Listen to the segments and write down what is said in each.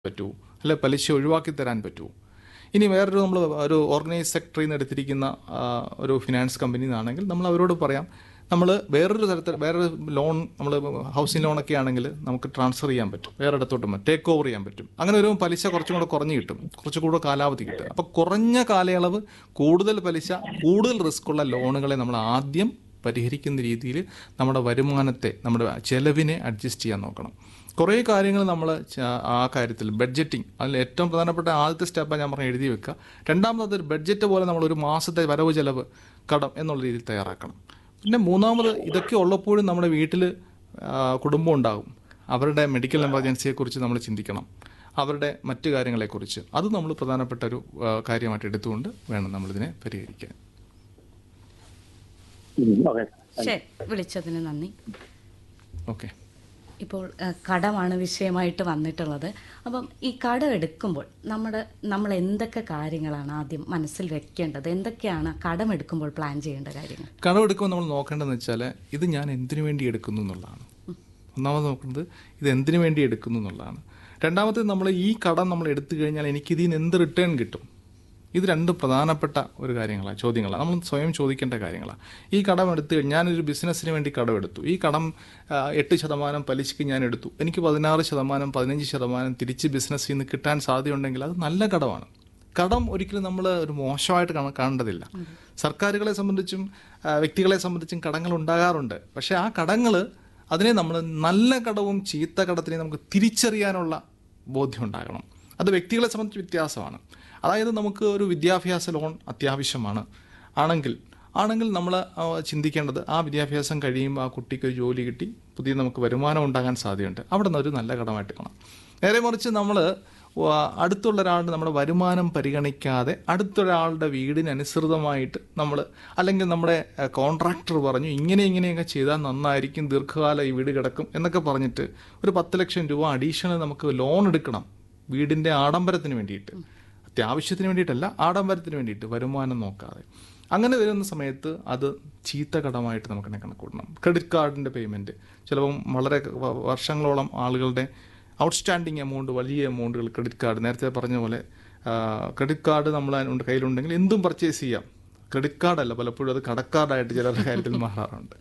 പറ്റൂ അല്ലെ പലിശ ഒഴിവാക്കി തരാൻ പറ്റൂ ഇനി വേറൊരു നമ്മൾ ഒരു ഓർഗനൈസ് സെക്ടറിൽ നിന്ന് എടുത്തിരിക്കുന്ന ആ, ഒരു ഫിനാൻസ് കമ്പനി നിന്നാണെങ്കിൽ നമ്മൾ അവരോട് പറയാം നമ്മൾ വേറൊരു തരത്തിൽ വേറൊരു ലോൺ നമ്മൾ ഹൗസിംഗ് ലോണൊക്കെ ആണെങ്കിൽ നമുക്ക് ട്രാൻസ്ഫർ ചെയ്യാൻ പറ്റും വേറെ ഇടത്തോട്ട് ടേക്ക് ഓവർ ചെയ്യാൻ പറ്റും അങ്ങനെ ഒരു പലിശ കുറച്ചും കൂടെ കുറഞ്ഞു കിട്ടും കുറച്ചും കൂടെ കാലാവധി കിട്ടും അപ്പോൾ കുറഞ്ഞ കാലയളവ് കൂടുതൽ പലിശ കൂടുതൽ റിസ്ക് ഉള്ള ലോണുകളെ നമ്മൾ ആദ്യം പരിഹരിക്കുന്ന രീതിയിൽ നമ്മുടെ വരുമാനത്തെ നമ്മുടെ ചെലവിനെ അഡ്ജസ്റ്റ് ചെയ്യാൻ നോക്കണം കുറേ കാര്യങ്ങൾ നമ്മൾ ആ കാര്യത്തിൽ ബഡ്ജറ്റിംഗ് അതിൽ ഏറ്റവും പ്രധാനപ്പെട്ട ആദ്യത്തെ സ്റ്റെപ്പ് ഞാൻ പറഞ്ഞ എഴുതി വെക്കുക രണ്ടാമത് ഒരു ബഡ്ജറ്റ് പോലെ നമ്മൾ ഒരു മാസത്തെ വരവ് ചെലവ് കടം എന്നുള്ള രീതിയിൽ തയ്യാറാക്കണം പിന്നെ മൂന്നാമത് ഇതൊക്കെ ഉള്ളപ്പോഴും നമ്മുടെ വീട്ടിൽ കുടുംബം ഉണ്ടാകും അവരുടെ മെഡിക്കൽ എമർജൻസിയെക്കുറിച്ച് നമ്മൾ ചിന്തിക്കണം അവരുടെ മറ്റു കാര്യങ്ങളെക്കുറിച്ച് അത് നമ്മൾ പ്രധാനപ്പെട്ട ഒരു ആ, കാര്യമായിട്ട് എടുത്തുകൊണ്ട് വേണം നമ്മളിതിനെ പരിഹരിക്കാൻ ഓക്കെ ശരി വിളിച്ചതിന് നന്ദി ഓക്കെ ഇപ്പോൾ ഏഹ്, കടമാണ് വിഷയമായിട്ട് വന്നിട്ടുള്ളത് അപ്പം ഈ കടം എടുക്കുമ്പോൾ നമ്മുടെ നമ്മൾ എന്തൊക്കെ കാര്യങ്ങളാണ് ആദ്യം മനസ്സിൽ വെക്കേണ്ടത് എന്തൊക്കെയാണ് കടം എടുക്കുമ്പോൾ പ്ലാൻ ചെയ്യേണ്ട കാര്യങ്ങൾ കടമെടുക്കുമ്പോൾ നമ്മൾ നോക്കേണ്ടതെന്ന് വെച്ചാൽ ഇത് ഞാൻ എന്തിനു വേണ്ടി എടുക്കുന്നു എന്നുള്ളതാണ് ഒന്നാമത് നോക്കുന്നത് ഇത് എന്തിനു വേണ്ടി എടുക്കുന്നു എന്നുള്ളതാണ് രണ്ടാമത്തേത് നമ്മൾ ഈ കടം നമ്മൾ എടുത്തു കഴിഞ്ഞാൽ എനിക്ക് ഇതിൽ നിന്ന് എന്ത് റിട്ടേൺ കിട്ടും ഇത് രണ്ട് പ്രധാനപ്പെട്ട ഒരു കാര്യങ്ങളാണ് ചോദ്യങ്ങളാണ് നമ്മൾ സ്വയം ചോദിക്കേണ്ട കാര്യങ്ങളാണ് ഈ കടം എടുത്തു കഴിഞ്ഞാൽ ഞാനൊരു ബിസിനസ്സിന് വേണ്ടി കടം എടുത്തു ഈ കടം ആ, എട്ട് ശതമാനം പലിശയ്ക്ക് ഞാൻ എടുത്തു എനിക്ക് പതിനാറ് ശതമാനം പതിനഞ്ച് ശതമാനം തിരിച്ച് ബിസിനസ്സിൽ നിന്ന് കിട്ടാൻ സാധ്യതയുണ്ടെങ്കിൽ അത് നല്ല കടമാണ് കടം ഒരിക്കലും നമ്മൾ ഒരു മോശമായിട്ട് കാണ- കാണേണ്ടതില്ല സർക്കാരുകളെ സംബന്ധിച്ചും ആ, വ്യക്തികളെ സംബന്ധിച്ചും കടങ്ങൾ ഉണ്ടാകാറുണ്ട് പക്ഷേ ആ കടങ്ങൾ അതിനെ നമ്മൾ നല്ല കടവും ചീത്ത കടത്തിനെയും നമുക്ക് തിരിച്ചറിയാനുള്ള ബോധ്യം ഉണ്ടാകണം അത് വ്യക്തികളെ സംബന്ധിച്ച് വ്യത്യാസമാണ് അതായത് നമുക്ക് ഒരു വിദ്യാഭ്യാസ ലോൺ അത്യാവശ്യമാണ് ആണെങ്കിൽ ആണെങ്കിൽ നമ്മൾ ചിന്തിക്കേണ്ടത് ആ വിദ്യാഭ്യാസം കഴിയുമ്പോൾ ആ കുട്ടിക്ക് ഒരു ജോലി കിട്ടി പുതിയ നമുക്ക് വരുമാനം ഉണ്ടാകാൻ സാധ്യതയുണ്ട് അവിടെ നിന്ന് ഒരു നല്ല കടമായിട്ട് കാണാം നേരെ മറിച്ച് നമ്മൾ അടുത്തുള്ള ഒരാളുടെ നമ്മുടെ വരുമാനം പരിഗണിക്കാതെ അടുത്തൊരാളുടെ വീടിനനുസൃതമായിട്ട് നമ്മൾ അല്ലെങ്കിൽ നമ്മുടെ കോൺട്രാക്ടർ പറഞ്ഞു ഇങ്ങനെ ഇങ്ങനെയൊക്കെ ചെയ്താൽ നന്നായിരിക്കും ദീർഘകാലം ഈ വീട് കിടക്കും എന്നൊക്കെ പറഞ്ഞിട്ട് ഒരു പത്ത് ലക്ഷം രൂപ അഡീഷണൽ നമുക്ക് ലോൺ എടുക്കണം വീടിൻ്റെ ആഡംബരത്തിന് വേണ്ടിയിട്ട് അത്യാവശ്യത്തിന് വേണ്ടിയിട്ടല്ല ആഡംബരത്തിന് വേണ്ടിയിട്ട് വരുമാനം നോക്കാതെ അങ്ങനെ വരുന്ന സമയത്ത് അത് ചീത്ത കടമായിട്ട് നമുക്ക് കണക്കൂട്ടണം ക്രെഡിറ്റ് കാർഡിൻ്റെ പേയ്മെൻറ്റ് ചിലപ്പം വളരെ വ- വർഷങ്ങളോളം ആളുകളുടെ ഔട്ട്സ്റ്റാൻഡിങ് എമൗണ്ട് വലിയ എമൗണ്ടുകൾ ക്രെഡിറ്റ് കാർഡ് നേരത്തെ പറഞ്ഞ പോലെ ക്രെഡിറ്റ് കാർഡ് നമ്മൾ അതിനുണ്ട് കയ്യിലുണ്ടെങ്കിൽ എന്തും പർച്ചേസ് ചെയ്യാം ക്രെഡിറ്റ് കാർഡല്ല പലപ്പോഴും അത് കടക്കാർഡായിട്ട് ചിലരുടെ കാര്യത്തിൽ മാറാറുണ്ട്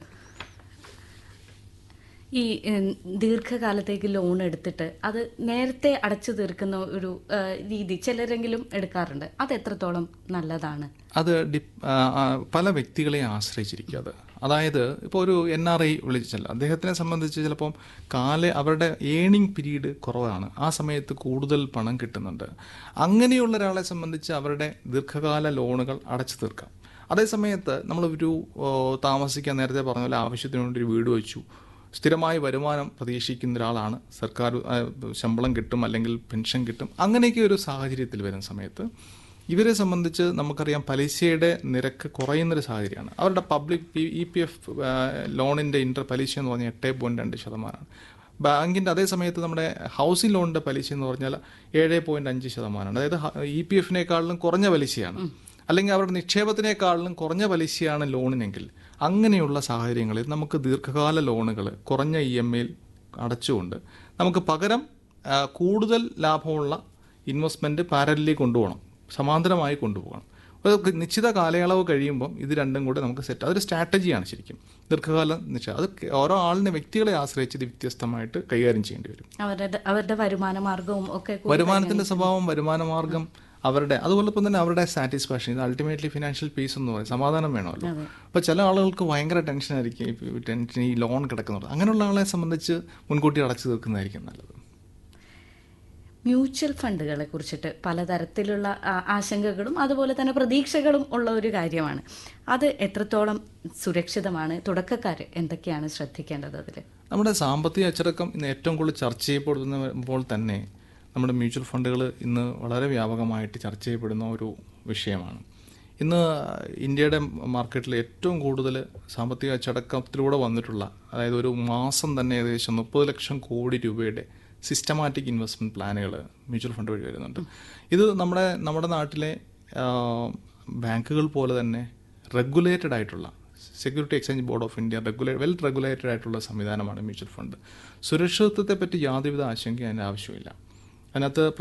ഈ ഉം, ദീർഘകാലത്തേക്ക് ലോൺ എടുത്തിട്ട് അത് നേരത്തെ അടച്ചു തീർക്കുന്ന ഒരു ഏഹ്, രീതി ചിലരെങ്കിലും എടുക്കാറുണ്ട് അത് എത്രത്തോളം നല്ലതാണ് അത് ഡിപ് ആ, ആ, പല വ്യക്തികളെ ആശ്രയിച്ചിരിക്കും അത് അതായത് ഇപ്പോൾ ഒരു എൻ ആർ ഐ വിളിച്ചല്ല അദ്ദേഹത്തിനെ സംബന്ധിച്ച് ചിലപ്പം കാല അവരുടെ ഏണിംഗ് പീരീഡ് കുറവാണ് ആ സമയത്ത് കൂടുതൽ പണം കിട്ടുന്നുണ്ട് അങ്ങനെയുള്ള ഒരാളെ സംബന്ധിച്ച് അവരുടെ ദീർഘകാല ലോണുകൾ അടച്ചു തീർക്കാം അതേസമയത്ത് നമ്മളൊരു ഓ, താമസിക്കാൻ നേരത്തെ പറഞ്ഞ പോലെ ആവശ്യത്തിന് വേണ്ടി ഒരു വീട് വെച്ചു സ്ഥിരമായി വരുമാനം പ്രതീക്ഷിക്കുന്ന ഒരാളാണ് സർക്കാർ ആ, ശമ്പളം കിട്ടും അല്ലെങ്കിൽ പെൻഷൻ കിട്ടും അങ്ങനെയൊക്കെ ഒരു സാഹചര്യത്തിൽ വരുന്ന സമയത്ത് ഇവരെ സംബന്ധിച്ച് നമുക്കറിയാം പലിശയുടെ നിരക്ക് കുറയുന്നൊരു സാഹചര്യമാണ് അവരുടെ പബ്ലിക് ഇ പി എഫ് ലോണിൻ്റെ ഇൻ്റർ പലിശ എന്ന് പറഞ്ഞാൽ എട്ട് പോയിൻറ്റ് രണ്ട് ശതമാനമാണ് ബാങ്കിൻ്റെ അതേ സമയത്ത് നമ്മുടെ ഹൗസിംഗ് ലോണിൻ്റെ പലിശ എന്ന് പറഞ്ഞാൽ ഏഴ് പോയിൻറ്റ് അഞ്ച് ശതമാനമാണ് അതായത് ഇ പി എഫിനേക്കാളിലും കുറഞ്ഞ പലിശയാണ് അല്ലെങ്കിൽ അവരുടെ നിക്ഷേപത്തിനേക്കാളിലും കുറഞ്ഞ പലിശയാണ് ലോണിനെങ്കിൽ അങ്ങനെയുള്ള സാഹചര്യങ്ങളിൽ നമുക്ക് ദീർഘകാല ലോണുകൾ കുറഞ്ഞ ഇ എം ഐയിൽ അടച്ചുകൊണ്ട് നമുക്ക് പകരം ആ, കൂടുതൽ ലാഭമുള്ള ഇൻവെസ്റ്റ്മെൻറ്റ് പാരലി കൊണ്ടുപോകണം സമാന്തരമായി കൊണ്ടുപോകണം ഒരു നിശ്ചിത കാലയളവ് കഴിയുമ്പം ഇത് രണ്ടും കൂടെ നമുക്ക് സെറ്റ് അതൊരു സ്ട്രാറ്റജിയാണ് ശരിക്കും ദീർഘകാല നിശ്ചയം അത് ഓരോ ആളിനെ വ്യക്തികളെ ആശ്രയിച്ച് ഇത് വ്യത്യസ്തമായിട്ട് കൈകാര്യം ചെയ്യേണ്ടി വരും അവരുടെ അവരുടെ വരുമാന മാർഗവും ഒക്കെ കൂടി വരുമാനത്തിന്റെ സ്വഭാവം വരുമാന മാർഗം അവരുടെ അതുപോലൊപ്പം തന്നെ അവരുടെ സാറ്റിസ്ഫാക്ഷൻ ഇത് അൾട്ടിമേറ്റ്ലി ഫിനാൻഷ്യൽ പീസ് എന്ന് പറയും സമാധാനം വേണമല്ലോ അപ്പോൾ ചില ആളുകൾക്ക് ഭയങ്കര ടെൻഷൻ ആയിരിക്കും ഈ ടെൻഷൻ ഈ ലോൺ കിടക്കുന്നത് അങ്ങനെയുള്ള ആളെ സംബന്ധിച്ച് മുൻകൂട്ടി അടച്ചു തീർക്കുന്നതായിരിക്കും നല്ലത് മ്യൂച്വൽ ഫണ്ടുകളെ കുറിച്ചിട്ട് പലതരത്തിലുള്ള ആ, ആശങ്കകളും അതുപോലെ തന്നെ പ്രതീക്ഷകളും ഉള്ള ഒരു കാര്യമാണ് അത് എത്രത്തോളം സുരക്ഷിതമാണ് തുടക്കക്കാർ എന്തൊക്കെയാണ് ശ്രദ്ധിക്കേണ്ടത് അതിൽ നമ്മുടെ സാമ്പത്തിക അച്ചടക്കം ഇന്ന് ഏറ്റവും കൂടുതൽ ചർച്ച ചെയ്യപ്പെടുന്നപ്പോൾ തന്നെ നമ്മുടെ മ്യൂച്വൽ ഫണ്ടുകൾ ഇന്ന് വളരെ വ്യാപകമായിട്ട് ചർച്ച ചെയ്യപ്പെടുന്ന ഒരു വിഷയമാണ് ഇന്ന് ഇന്ത്യയുടെ മാർക്കറ്റിൽ ഏറ്റവും കൂടുതൽ സാമ്പത്തിക അച്ചടക്കത്തിലൂടെ വന്നിട്ടുള്ള അതായത് ഒരു മാസം തന്നെ ഏകദേശം മുപ്പത് ലക്ഷം കോടി രൂപയുടെ സിസ്റ്റമാറ്റിക് ഇൻവെസ്റ്റ്മെൻറ്റ് പ്ലാനുകൾ മ്യൂച്വൽ ഫണ്ട് വഴി വരുന്നുണ്ട് ഇത് നമ്മുടെ നമ്മുടെ നാട്ടിലെ ആ, ബാങ്കുകൾ പോലെ തന്നെ റെഗുലേറ്റഡ് ആയിട്ടുള്ള security exchange board of India റെഗുലേ വെൽ റെഗുലേറ്റഡ് ആയിട്ടുള്ള സംവിധാനമാണ് മ്യൂച്വൽ ഫണ്ട് സുരക്ഷിതത്വത്തെ പറ്റി യാതൊരുവിധ ആശങ്കയും അതിൻ്റെ ആവശ്യമില്ല അതിനകത്ത്